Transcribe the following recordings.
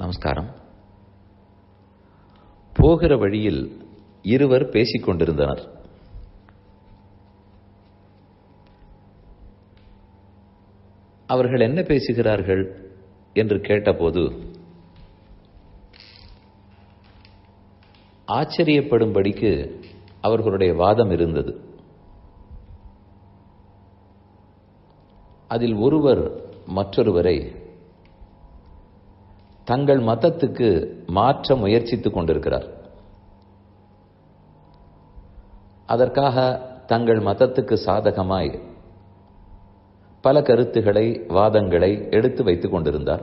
நமஸ்காரம் போகிற வழியில் இருவர் பேசிக் கொண்டிருந்தனர் அவர்கள் என்ன பேசுகிறார்கள் என்று கேட்டபோது ஆச்சரியப்படும்படிக்கு அவர்களுடைய வாதம் இருந்தது அதில் ஒருவர் மற்றொருவரை தங்கள் மதத்துக்கு மாற்ற முயற்சித்துக் கொண்டிருக்கிறார் அதற்காக தங்கள் மதத்துக்கு சாதகமாய் பல கருத்துக்களை வாதங்களை எடுத்து வைத்துக் கொண்டிருந்தார்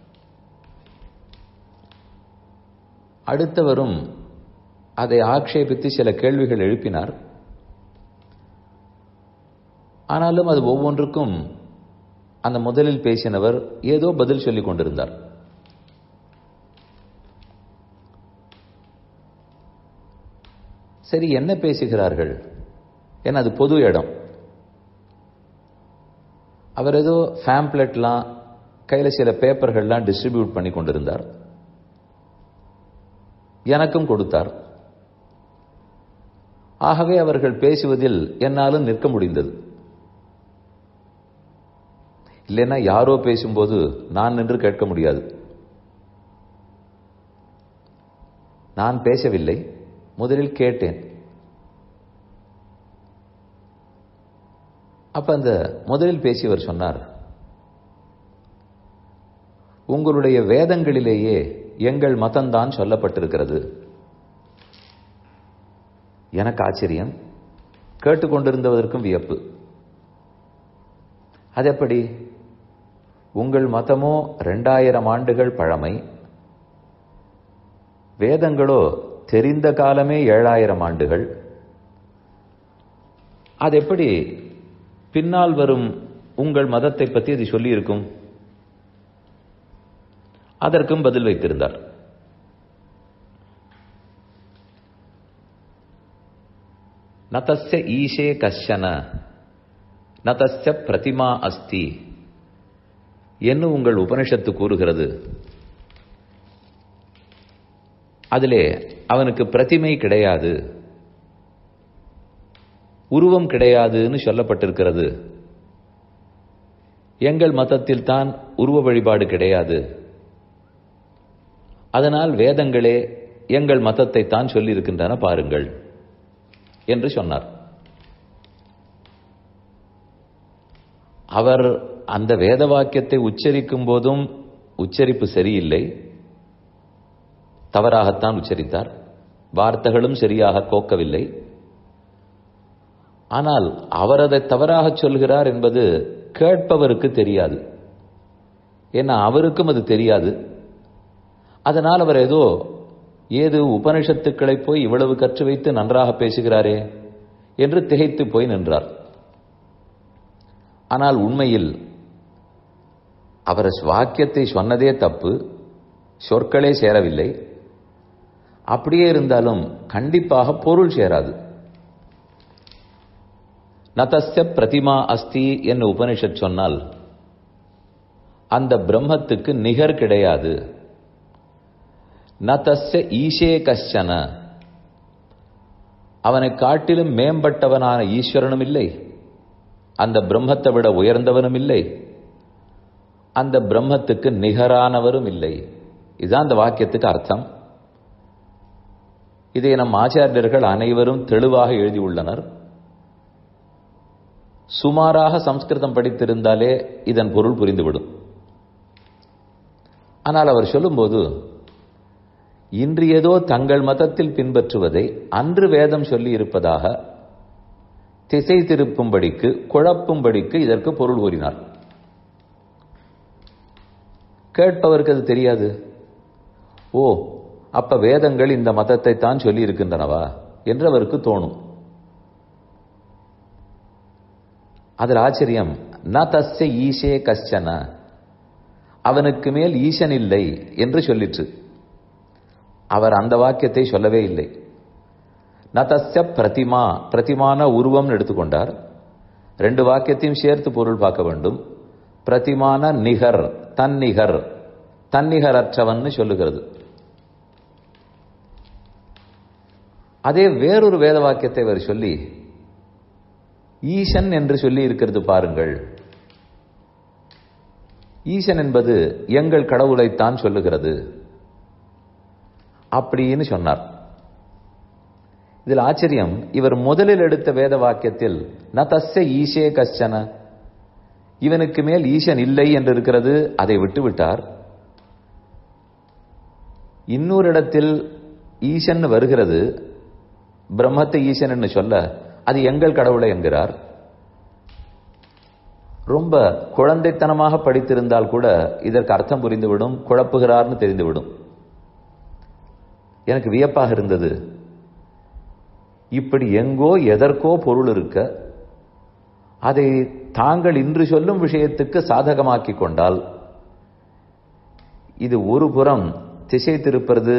அடுத்தவரும் அதை ஆக்ஷேபித்து சில கேள்விகள் எழுப்பினார் ஆனாலும் அது ஒவ்வொன்றுக்கும் அந்த முதலில் பேசினவர் ஏதோ பதில் சொல்லிக் கொண்டிருந்தார் சரி என்ன பேசுகிறார்கள் ஏன்னா அது பொது இடம் அவர் ஏதோ ஃபேம்ப்ளெட்லாம் கையில் சில பேப்பர்கள்லாம் டிஸ்ட்ரிபியூட் பண்ணி கொண்டிருந்தார் எனக்கும் கொடுத்தார் ஆகவே அவர்கள் பேசுவதில் என்னாலும் நிற்க முடிந்தது இல்லைன்னா யாரோ பேசும்போது நான் நின்று கேட்க முடியாது நான் பேசவில்லை முதலில் கேட்டேன் அப்ப அந்த முதலில் பேசியவர் சொன்னார் உங்களுடைய வேதங்களிலேயே எங்கள் மதம்தான் சொல்லப்பட்டிருக்கிறது எனக்கு ஆச்சரியம் கேட்டுக்கொண்டிருந்ததற்கும் வியப்பு அது எப்படி உங்கள் மதமோ ரெண்டாயிரம் ஆண்டுகள் பழமை வேதங்களோ தெரிந்த காலமே ஏழாயிரம் ஆண்டுகள் அது எப்படி பின்னால் வரும் உங்கள் மதத்தை பற்றி அது சொல்லி இருக்கும் அதற்கும் பதில் வைத்திருந்தார் நதஸ்ய ஈஷே கஷன நதஸ்ய பிரதிமா அஸ்தி என்று உங்கள் உபனிஷத்து கூறுகிறது அதிலே அவனுக்கு பிரதிமை கிடையாது உருவம் கிடையாதுன்னு சொல்லப்பட்டிருக்கிறது எங்கள் மதத்தில் தான் உருவ வழிபாடு கிடையாது அதனால் வேதங்களே எங்கள் மதத்தை தான் சொல்லியிருக்கின்றன பாருங்கள் என்று சொன்னார் அவர் அந்த வேத வாக்கியத்தை உச்சரிக்கும் போதும் உச்சரிப்பு சரியில்லை தவறாகத்தான் உச்சரித்தார் வார்த்தைகளும் சரியாக கோக்கவில்லை ஆனால் அவர் அதை தவறாக சொல்கிறார் என்பது கேட்பவருக்கு தெரியாது ஏன்னா அவருக்கும் அது தெரியாது அதனால் அவர் ஏதோ ஏது உபனிஷத்துக்களை போய் இவ்வளவு கற்று வைத்து நன்றாக பேசுகிறாரே என்று திகைத்து போய் நின்றார் ஆனால் உண்மையில் அவர் வாக்கியத்தை சொன்னதே தப்பு சொற்களே சேரவில்லை அப்படியே இருந்தாலும் கண்டிப்பாக பொருள் சேராது நதஸ்ய பிரதிமா அஸ்தி என்று உபனிஷத் சொன்னால் அந்த பிரம்மத்துக்கு நிகர் கிடையாது நதஸ்ய ஈஷே கஷன அவனை காட்டிலும் மேம்பட்டவனான ஈஸ்வரனும் இல்லை அந்த பிரம்மத்தை விட உயர்ந்தவனும் இல்லை அந்த பிரம்மத்துக்கு நிகரானவரும் இல்லை இதுதான் அந்த வாக்கியத்துக்கு அர்த்தம் இதை நம் ஆச்சாரியர்கள் அனைவரும் தெளிவாக எழுதியுள்ளனர் சுமாராக சம்ஸ்கிருதம் படித்திருந்தாலே இதன் பொருள் புரிந்துவிடும் ஆனால் அவர் சொல்லும்போது இன்று ஏதோ தங்கள் மதத்தில் பின்பற்றுவதை அன்று வேதம் சொல்லி இருப்பதாக திசை திருப்பும்படிக்கு குழப்பும்படிக்கு இதற்கு பொருள் கூறினார் கேட்பவருக்கு அது தெரியாது ஓ அப்ப வேதங்கள் இந்த மதத்தை தான் சொல்லி இருக்கின்றனவா என்று அவருக்கு தோணும் அதில் ஆச்சரியம் ந தஸ்ய ஈஷே கஷ்டன அவனுக்கு மேல் ஈசன் இல்லை என்று சொல்லிற்று அவர் அந்த வாக்கியத்தை சொல்லவே இல்லை நதஸ்ய பிரதிமா பிரதிமான உருவம் எடுத்துக்கொண்டார் ரெண்டு வாக்கியத்தையும் சேர்த்து பொருள் பார்க்க வேண்டும் பிரதிமான நிகர் தன்னிகர் தன்னிகரற்றவன் சொல்லுகிறது அதே வேறொரு வேத வாக்கியத்தை அவர் சொல்லி ஈசன் என்று சொல்லி இருக்கிறது பாருங்கள் ஈசன் என்பது எங்கள் கடவுளைத்தான் சொல்லுகிறது அப்படின்னு சொன்னார் இதில் ஆச்சரியம் இவர் முதலில் எடுத்த வேத வாக்கியத்தில் ந தஸ்ய ஈசே கஷ்டன இவனுக்கு மேல் ஈசன் இல்லை என்று இருக்கிறது அதை விட்டுவிட்டார் இன்னொரு இடத்தில் ஈசன் வருகிறது பிரம்மத்தை ஈசன் என்று சொல்ல அது எங்கள் கடவுளை என்கிறார் ரொம்ப குழந்தைத்தனமாக படித்திருந்தால் கூட இதற்கு அர்த்தம் புரிந்துவிடும் குழப்புகிறார்னு தெரிந்துவிடும் எனக்கு வியப்பாக இருந்தது இப்படி எங்கோ எதற்கோ பொருள் இருக்க அதை தாங்கள் இன்று சொல்லும் விஷயத்துக்கு சாதகமாக்கி கொண்டால் இது ஒரு புறம் திசை திருப்பது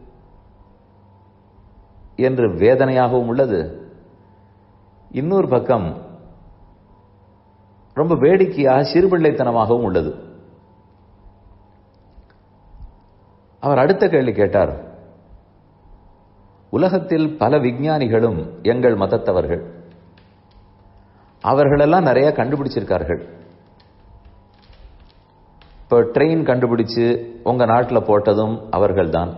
என்று வேதனையாகவும் உள்ளது இன்னொரு பக்கம் ரொம்ப வேடிக்கையாக சிறுபிள்ளைத்தனமாகவும் உள்ளது அவர் அடுத்த கேள்வி கேட்டார் உலகத்தில் பல விஞ்ஞானிகளும் எங்கள் மதத்தவர்கள் அவர்களெல்லாம் நிறைய கண்டுபிடிச்சிருக்கார்கள் இப்போ ட்ரெயின் கண்டுபிடிச்சு உங்க நாட்டில் போட்டதும் அவர்கள்தான்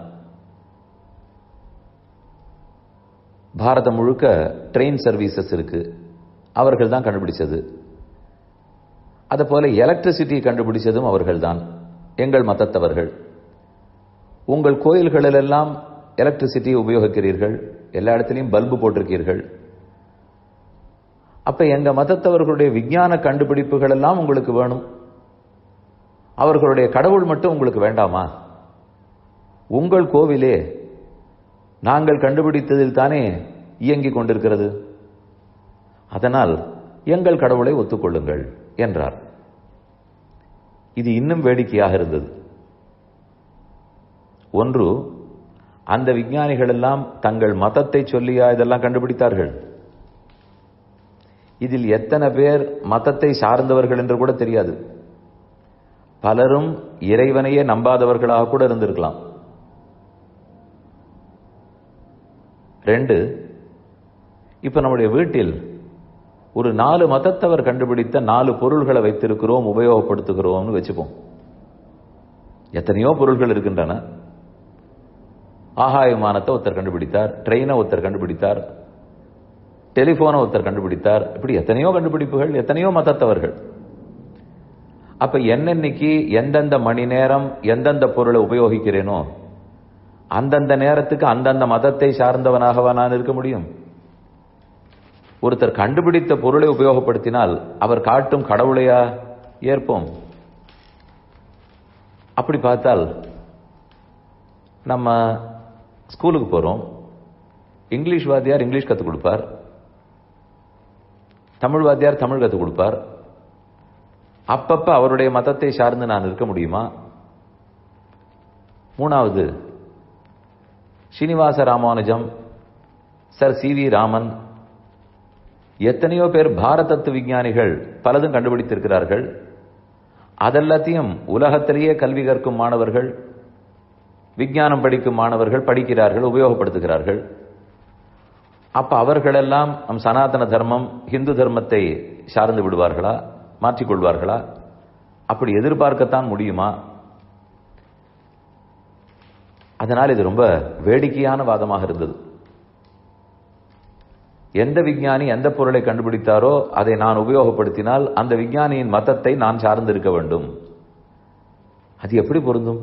பாரதம் முழுக்க ட்ரெயின் சர்வீசஸ் இருக்கு அவர்கள் தான் கண்டுபிடிச்சது அதை போல எலக்ட்ரிசிட்டி கண்டுபிடிச்சதும் அவர்கள்தான் எங்கள் மதத்தவர்கள் உங்கள் கோயில்களிலெல்லாம் எலக்ட்ரிசிட்டி உபயோகிக்கிறீர்கள் எல்லா இடத்துலையும் பல்பு போட்டிருக்கீர்கள் அப்ப எங்க மதத்தவர்களுடைய விஞ்ஞான கண்டுபிடிப்புகள் எல்லாம் உங்களுக்கு வேணும் அவர்களுடைய கடவுள் மட்டும் உங்களுக்கு வேண்டாமா உங்கள் கோவிலே நாங்கள் கண்டுபிடித்ததில் தானே இயங்கிக் கொண்டிருக்கிறது அதனால் எங்கள் கடவுளை ஒத்துக்கொள்ளுங்கள் என்றார் இது இன்னும் வேடிக்கையாக இருந்தது ஒன்று அந்த விஞ்ஞானிகள் எல்லாம் தங்கள் மதத்தை சொல்லியா இதெல்லாம் கண்டுபிடித்தார்கள் இதில் எத்தனை பேர் மதத்தை சார்ந்தவர்கள் என்று கூட தெரியாது பலரும் இறைவனையே நம்பாதவர்களாக கூட இருந்திருக்கலாம் ரெண்டு இப்ப நம்முடைய வீட்டில் ஒரு நாலு மதத்தவர் கண்டுபிடித்த நாலு பொருள்களை வைத்திருக்கிறோம் உபயோகப்படுத்துகிறோம்னு வச்சுப்போம் எத்தனையோ பொருள்கள் இருக்கின்றன ஆகாய விமானத்தை ஒருத்தர் கண்டுபிடித்தார் ட்ரெயினை ஒருத்தர் கண்டுபிடித்தார் டெலிபோனை ஒருத்தர் கண்டுபிடித்தார் இப்படி எத்தனையோ கண்டுபிடிப்புகள் எத்தனையோ மதத்தவர்கள் அப்ப என்னன்னைக்கு எந்தெந்த மணி நேரம் எந்தெந்த பொருளை உபயோகிக்கிறேனோ அந்தந்த நேரத்துக்கு அந்தந்த மதத்தை சார்ந்தவனாகவா நான் இருக்க முடியும் ஒருத்தர் கண்டுபிடித்த பொருளை உபயோகப்படுத்தினால் அவர் காட்டும் கடவுளையா ஏற்போம் அப்படி பார்த்தால் நம்ம ஸ்கூலுக்கு போறோம் இங்கிலீஷ் வாத்தியார் இங்கிலீஷ் கற்றுக் கொடுப்பார் தமிழ் வாத்தியார் தமிழ் கற்றுக் கொடுப்பார் அப்பப்ப அவருடைய மதத்தை சார்ந்து நான் இருக்க முடியுமா மூணாவது Srinivasa Ramanujan sir C V Raman எத்தனையோ பேர் பாரதத்து விஞ்ஞானிகள் பலதும் கண்டுபிடித்திருக்கிறார்கள் அதெல்லாத்தையும் உலகத்திலேயே கல்வி கற்கும் மாணவர்கள் விஞ்ஞானம் படிக்கும் மாணவர்கள் படிக்கிறார்கள் உபயோகப்படுத்துகிறார்கள் அப்ப அவர்களெல்லாம் நம் சனாதன தர்மம் ஹிந்து தர்மத்தை சார்ந்து விடுவார்களா மாற்றிக்கொள்வார்களா அப்படி எதிர்பார்க்கத்தான் முடியுமா அதனால் இது ரொம்ப வேடிக்கையான வாதமாக இருந்தது எந்த விஞ்ஞானி எந்த பொருளை கண்டுபிடித்தாரோ அதை நான் உபயோகப்படுத்தினால் அந்த விஞ்ஞானியின் மதத்தை நான் சார்ந்து இருக்க வேண்டும் அது எப்படி பொருந்தும்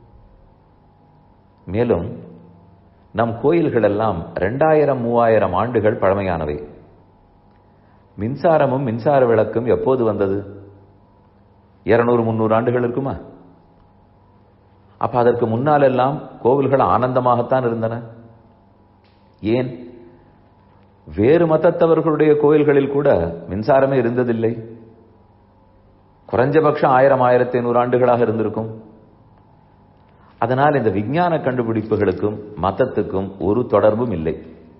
மேலும் நம் கோயில்கள் எல்லாம் ரெண்டாயிரம் மூவாயிரம் ஆண்டுகள் பழமையானவை மின்சாரமும் மின்சார விளக்கும் எப்போது வந்தது இருநூறு முன்னூறு ஆண்டுகள் இருக்குமா அப்ப அதற்கு முன்னால் எல்லாம் கோவில்கள் ஆனந்தமாகத்தான் இருந்தன ஏன் வேறு மதத்தவர்களுடைய கோயில்களில் கூட மின்சாரமே இருந்ததில்லை குறைஞ்சபட்சம் ஆயிரம் ஆயிரத்தி ஐநூறு ஆண்டுகளாக இருந்திருக்கும் அதனால் இந்த விஞ்ஞான கண்டுபிடிப்புகளுக்கும் மதத்துக்கும் ஒரு தொடர்பும் இல்லை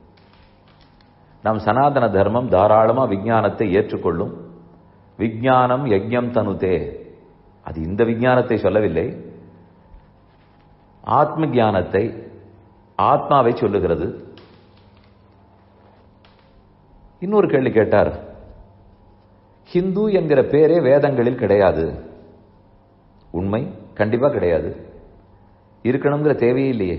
நம் சனாதன தர்மம் தாராளமா விஞ்ஞானத்தை ஏற்றுக்கொள்ளும் விஞ்ஞானம் யஜ்ஞம் தனுதே அது இந்த விஞ்ஞானத்தை சொல்லவில்லை ஆத்ம ஞானத்தை ஆத்மாவை சொல்லுகிறது இன்னொரு கேள்வி கேட்டார் ஹிந்து என்கிற பேரே வேதங்களில் கிடையாது உண்மை கண்டிப்பா கிடையாது இருக்கணுங்கிற தேவையே இல்லையே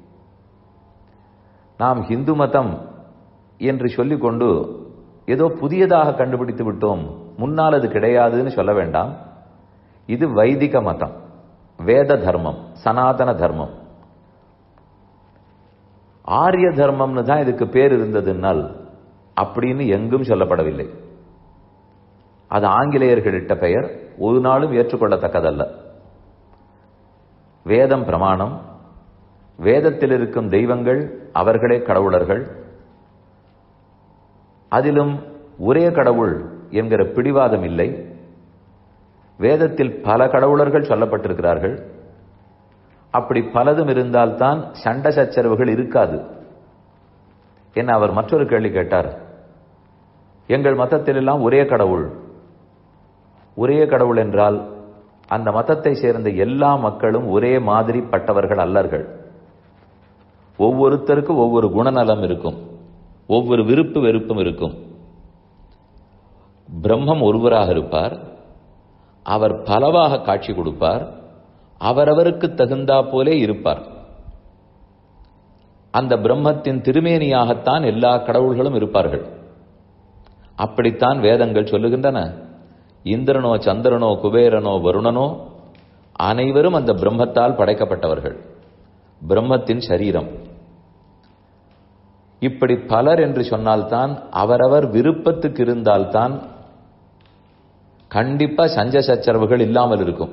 நாம் ஹிந்து மதம் என்று சொல்லிக்கொண்டு ஏதோ புதியதாக கண்டுபிடித்து விட்டோம் முன்னால் அது கிடையாதுன்னு சொல்ல வேண்டாம் இது வைதிக மதம் வேத தர்மம் சனாதன தர்மம் ஆரிய தர்மம்னு தான் இதுக்கு பேர் இருந்ததுனால் அப்படின்னு எங்கும் சொல்லப்படவில்லை அது ஆங்கிலேயர்களிட்ட பெயர் ஒரு நாளும் ஏற்றுக்கொள்ளத்தக்கதல்ல வேதம் பிரமாணம் வேதத்தில் இருக்கும் தெய்வங்கள் அவர்களே கடவுளர்கள் அதிலும் ஒரே கடவுள் என்கிற பிடிவாதம் இல்லை வேதத்தில் பல கடவுளர்கள் சொல்லப்பட்டிருக்கிறார்கள் அப்படி பலதும் இருந்தால்தான் சண்ட சச்சரவுகள் இருக்காது என்ன அவர் மற்றொரு கேள்வி கேட்டார் எங்கள் மதத்தில் எல்லாம் ஒரே கடவுள் ஒரே கடவுள் என்றால் அந்த மதத்தை சேர்ந்த எல்லா மக்களும் ஒரே மாதிரி பட்டவர்கள் அல்லர்கள் ஒவ்வொருத்தருக்கும் ஒவ்வொரு குணநலம் இருக்கும் ஒவ்வொரு விருப்பு வெறுப்பும் இருக்கும் பிரம்மம் ஒருவராக இருப்பார் அவர் பலவாக காட்சி கொடுப்பார் அவரவருக்கு தகுந்தா போலே இருப்பார் அந்த பிரம்மத்தின் திருமேனியாகத்தான் எல்லா கடவுள்களும் இருப்பார்கள் அப்படித்தான் வேதங்கள் சொல்லுகின்றன இந்திரனோ சந்திரனோ குபேரனோ வருணனோ அனைவரும் அந்த பிரம்மத்தால் படைக்கப்பட்டவர்கள் பிரம்மத்தின் சரீரம் இப்படி பலர் என்று சொன்னால்தான் அவரவர் விருப்பத்துக்கு இருந்தால்தான் கண்டிப்பா சஞ்ச சச்சரவுகள் இல்லாமல் இருக்கும்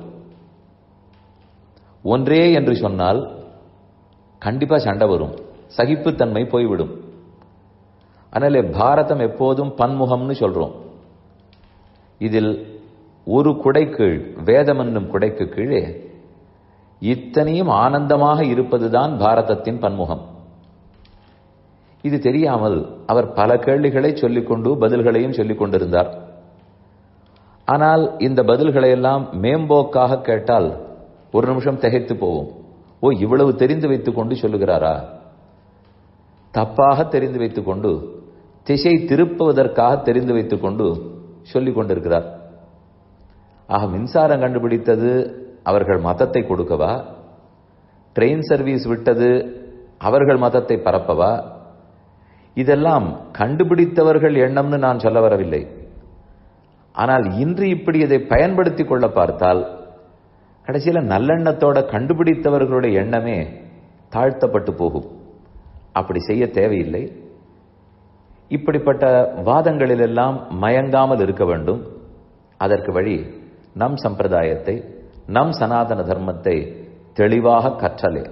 ஒன்றே என்று சொன்னால் கண்டிப்பா சண்டை வரும் சகிப்புத்தன்மை போய்விடும் அதனால பாரதம் எப்போதும் பன்முகம்னு சொல்றோம் இதில் ஒரு குடை கீழ் வேதம் என்னும் குடைக்கு கீழே இத்தனையும் ஆனந்தமாக இருப்பதுதான் பாரதத்தின் பன்முகம் இது தெரியாமல் அவர் பல கேள்விகளை சொல்லிக்கொண்டு பதில்களையும் சொல்லிக் கொண்டிருந்தார் ஆனால் இந்த பதில்களை எல்லாம் மேம்போக்காக கேட்டால் ஒரு நிமிஷம் திகைத்து போவோம் ஓ இவ்வளவு தெரிந்து வைத்துக் கொண்டு சொல்லுகிறாரா தப்பாக தெரிந்து வைத்துக் கொண்டு திசை திருப்புவதற்காக தெரிந்து வைத்துக் கொண்டு சொல்லிக் கொண்டிருக்கிறார் ஆக மின்சாரம் கண்டுபிடித்தது அவர்கள் மதத்தை கொடுக்கவா ட்ரெயின் சர்வீஸ் விட்டது அவர்கள் மதத்தை பரப்பவா இதெல்லாம் கண்டுபிடித்தவர்கள் எண்ணம்னு நான் சொல்ல வரவில்லை ஆனால் இன்று இப்படி இதை பயன்படுத்திக் கொள்ள பார்த்தால் கடைசியில நல்லெண்ணத்தோட கண்டுபிடித்தவர்களுடைய எண்ணமே தாழ்த்தப்பட்டு போகும் அப்படி செய்ய தேவையில்லை இப்படிப்பட்ட வாதங்களிலெல்லாம் மயங்காமல் இருக்க வேண்டும் அதற்கு வழி நம் சம்பிரதாயத்தை நம் சனாதன தர்மத்தை தெளிவாக கற்றலே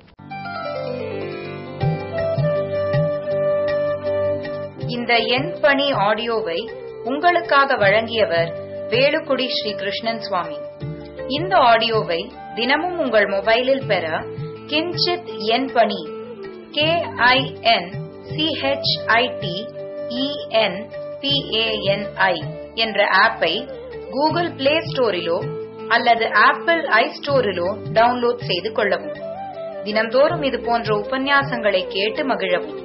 இந்த எண் பணி ஆடியோவை உங்களுக்காக வழங்கியவர் வேலுக்குடி ஸ்ரீ கிருஷ்ணன் சுவாமி இந்த ஆடியோவை தினமும் உங்கள் மொபைலில் பெற கிஞ்சித் எண் பணி கே ஐ என் சிஹெச்ஐடி இஎன் பிஏஎன்ஐ என்ற ஆப்பை கூகுள் பிளே ஸ்டோரிலோ அல்லது ஆப்பிள் ஐ ஸ்டோரிலோ டவுன்லோட் செய்து கொள்ளவும் தினம்தோறும் இது போன்ற உபன்யாசங்களை கேட்டு மகிழவும்